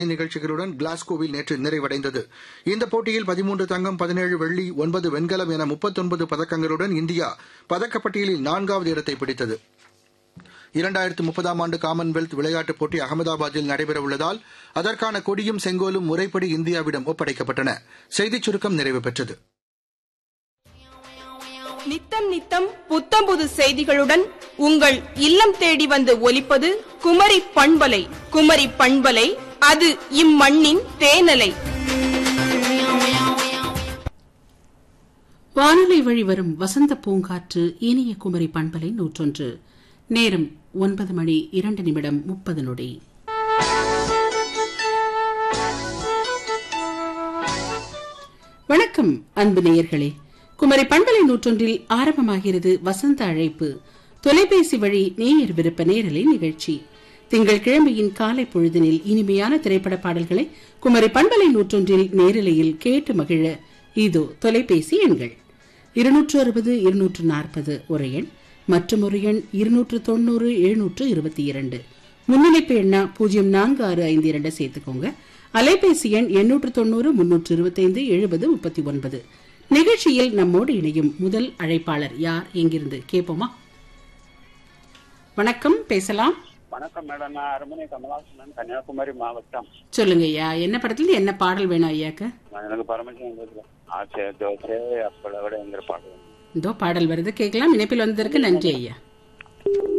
நிகழ்ச்சிகளுடன் கிளாஸ்கோவில் நேற்று நிறைவடைந்தது இந்த போட்டியில் பதிமூன்று தங்கம் பதினேழு வெள்ளி ஒன்பது வெண்கலம் என முப்பத்தொன்பது பதக்கங்களுடன் இந்தியா பதக்கப்பட்டியலில் நான்காவது இடத்தை பிடித்தது இரண்டாயிரத்து முப்பதாம் ஆண்டு காமன்வெல்த் விளையாட்டுப் போட்டி அகமதாபாத்தில் நடைபெறவுள்ளதால் அதற்கான கொடியும் செங்கோலும் முறைப்படி இந்தியாவிடம் ஒப்படைக்கப்பட்டன செய்திச் சுருக்கம் நிறைவு பெற்றது நித்தம் நித்தம் புத்தம்புது செய்திகளுடன் உங்கள் இல்லம் தேடி வந்து ஒலிப்பது குமரி பண்பலை குமரி பண்பலை அது இம்மண்ணின் தேனலை வானொலி வழி வரும் வசந்த பூங்காற்று இனிய குமரி பண்பலை நூற்றொன்று நேரம் ஒன்பது மணி இரண்டு நிமிடம் முப்பது நொடி வணக்கம் அன்பு நேயர்களே குமரி பண்பலை நூற்றொன்றில் ஆரம்பமாகிறது வசந்த அழைப்பு தொலைபேசி வழி நேயர் விருப்ப நேரலை நிகழ்ச்சி திங்கள் கிழமையின் காலை பொழுதினில் இனிமையான திரைப்பட பாடல்களை குமரி பண்பலை நூற்றொன்றில் நேரலையில் கேட்டு மகிழ இதோ தொலைபேசி எண்கள் இருநூற்று அறுபது இருநூற்று நாற்பது ஒரு எண் மற்றும் ஒரு எண் இருநூற்று தொண்ணூறு எழுநூற்று இருபத்தி இரண்டு முன்னிணைப்பு எண்ணா பூஜ்ஜியம் நான்கு ஆறு ஐந்து இரண்டு சேர்த்துக்கோங்க அலைபேசி எண் எண்ணூற்று தொண்ணூறு முன்னூற்று இருபத்தைந்து எழுபது முப்பத்தி ஒன்பது நிகழ்ச்சியில் நம்மோடு இணையும் முதல் அழைப்பாளர் யார் எங்கிருந்து கேட்போமா வணக்கம் பேசலாம் வணக்கம் மேடம் நான் அருமனை கமலாசனன் கன்னியாகுமரி மாவட்டம் சொல்லுங்க ஐயா என்ன படத்துல என்ன பாடல் வேணும் ஐயாக்கு நான் எனக்கு பரமசிவம் ஆசை தோசை அப்பளை விட எங்கிற பாடுவேன் இதோ பாடல் வருது கேட்கலாம் இணைப்பில் வந்ததற்கு நன்றி ஐயா